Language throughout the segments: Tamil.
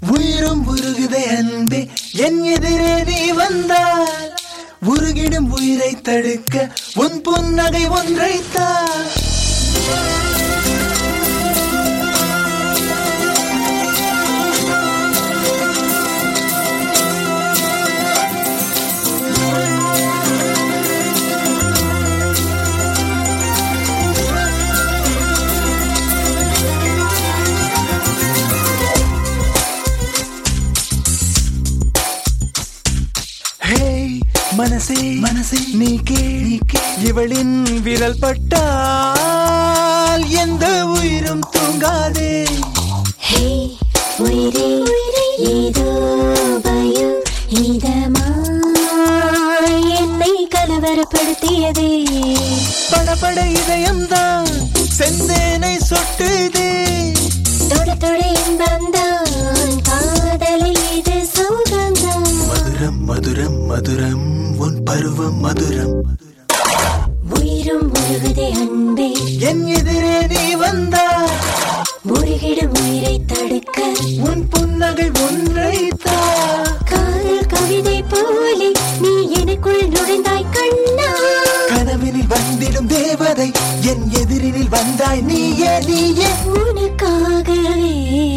உயிரும் உருகுதே அன்பே என் எதிரே நீ வந்தால் உருகிடும் உயிரை தடுக்க உன் புன்னகை ஒன்றைத்தான் ஹேய் மனசே மனசே நீ கே நீ கே இவளின் விரல் பட்டால் எந்த உயிரும் தூங்காதே ஹே உயிரே ஏதோ பயம் இதமாய் என்னை கலவரப்படுத்தியதே படபட இதயம்தான் செந்தேனை சொட்டுதே தொட தொட இன்பம்தான் காதலில் இது சோகம்தான் மதுரம் மதுரம் மதுரம் உன் பருவம் மதுரம் உயிரும் உருகுதே அன்பே என் எதிரே நீ வந்தால் முருகிடும் உயிரை தடுக்க உன் புன்னகை ஒன்றைத்தா காதல் கவிதை போலே நீ எனக்குள் நுழைந்தாய் கண்ணா கனவினில் வந்திடும் தேவதை என் எதிரினில் வந்தாய் நீயே நீயே உனக்காகவே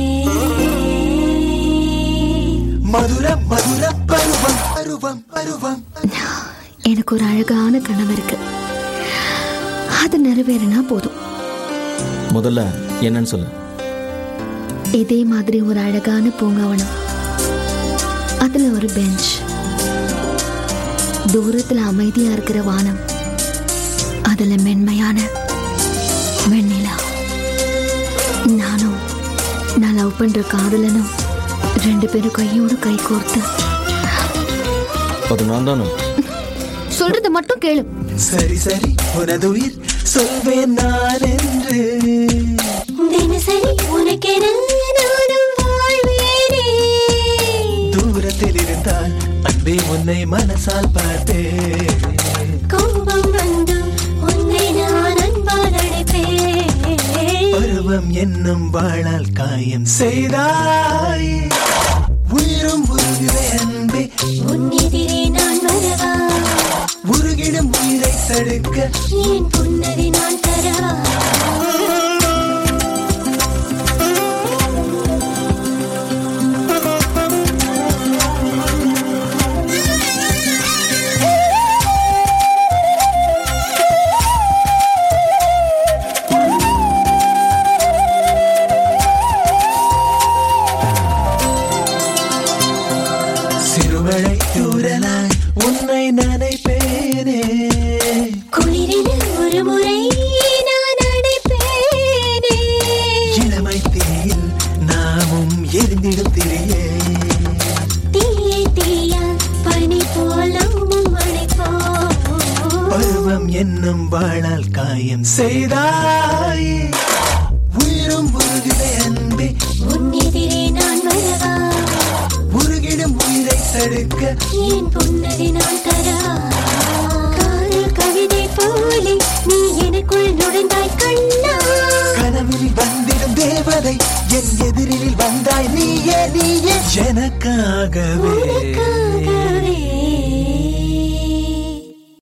மதுரம் மதுரம் பருவம் பருவம் பருவம் எனக்கு ஒரு அழகான கனவு இருக்கு அது நிறைவேறினா போதும் முதல்ல என்னன்னு சொல்லு இதே மாதிரி ஒரு அழகான பூங்காவனம் அதுல ஒரு பெஞ்ச் தூரத்துல அமைதியா இருக்கிற வானம் அதுல மென்மையான வெண்ணிலா நானும் நான் லவ் பண்ற காதலனும் ரெண்டு பேரும் கையோடு கை கோர்த்து அது நான் தானே சொல்றத மட்டும் கேளு சரி சரி உனது உயிர் சொல்வேன் நான் என்று தினசரி உனக்கென நானும் வாழ்வேனே தூரத்தில் இருந்தால் அன்பே உன்னை மனசால் பார்த்தேன் கோபம் வந்து உன்னை நான் அன்பால் அழைப்பேன் பருவம் என்னும் வாழால் காயம் செய்தாய் உயிரும் உருகுவே அன்பே உன் எதிரே நான் வரவா உருகிடும் உயிரை தடுக்க என் புன்னகை நான் தரவா சிறுமழை தூரலாய் உன்னை நினைப்பேனே குளிரில் ஒரு முறை நான் அடைப்பேனே இளமை தீயில் நாமும் எரிந்திடும் திரியே தீயே தீயா பனி போலும் மழை போ பருவம் என்னும் வாழால் காயம் செய்தாய் உயிரும் உருகுவே அன்பே உன் எதிரே நான் வரவா உருகிடும் உயிரை தடுக்க என் புன்னகை நான் தரவா காதல் கவிதை போலே நீ எனக்குள் நுழைந்தாய் கண்ணா கனவில் வந்திடும் தேவதை என் எதிரில் வந்தாய் நீயே நீயே எனக்காகவே உனக்காகவே